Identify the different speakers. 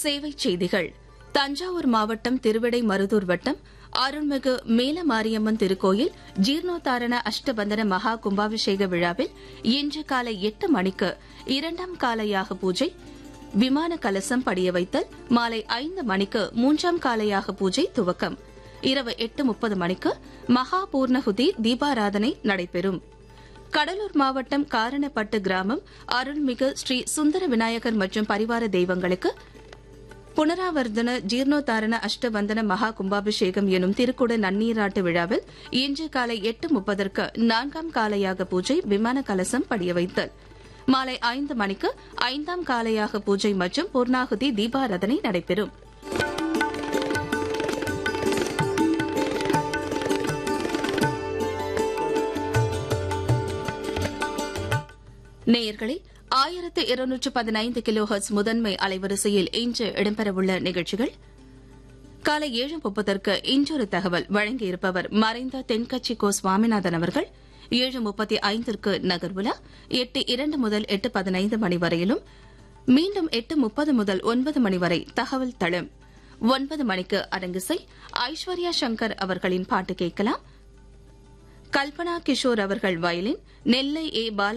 Speaker 1: சேவைச் செய்திகள் தஞ்சாவூர் மாவட்டம் திருவிடை மருதூர் வட்டம் அருள்மிகு மேலமாரியம்மன் திருக்கோயில் ஜீர்ணோத்தாரண அஷ்டபந்தன மகா கும்பாபிஷேக விழாவில் இன்று காலை எட்டு மணிக்கு இரண்டாம் காலையாக பூஜை விமான கலசம் படிய வைத்தல் மாலை ஐந்து மணிக்கு மூன்றாம் காலையாக பூஜை துவக்கம் இரவு எட்டு முப்பது மணிக்கு மகா பூர்ணகுதி தீபாராதனை நடைபெறும் கடலூர் மாவட்டம் காரணப்பட்டு கிராமம் அருள்மிகு ஸ்ரீ சுந்தர விநாயகர் மற்றும் பரிவார தெய்வங்களுக்கு புனராவர்த்தன ஜீர்ணோத்தாரண அஷ்டவந்தன மகா கும்பாபிஷேகம் எனும் திருக்குட நன்னீராட்டு விழாவில் இன்று காலை எட்டு முப்பதற்கு நான்காம் காலையாக பூஜை விமான கலசம் படிய வைத்தல் மாலை ஐந்து மணிக்கு ஐந்தாம் காலையாக பூஜை மற்றும் பூர்ணாகுதி தீபாராதனை நடைபெறும் நேயர்களே ஆயிரத்து இருநூற்று பதினைந்து கிலோ ஹெர்ட்ஸ் முதன்மை அலைவரிசையில் இன்று இடம்பெறவுள்ள நிகழ்ச்சிகள் காலை ஏழு முப்பதற்கு இன்றொரு தகவல் வழங்கியிருப்பவர் மறைந்த தென்கட்சி கோ சுவாமிநாதன் அவர்கள் ஏழு முப்பத்தி ஐந்திற்கு நகர்வுலா எட்டு இரண்டு முதல் எட்டு பதினைந்து மணி வரையிலும் மீண்டும் எட்டு முப்பது முதல் ஒன்பது மணி வரை தகவல் தளம் ஒன்பது மணிக்கு அரங்கிசை ஐஸ்வர்யா சங்கர் அவர்களின் பாட்டு கேட்கலாம் கல்பனா கிஷோர் அவர்கள் வயலின் நெல்லை ஏ பால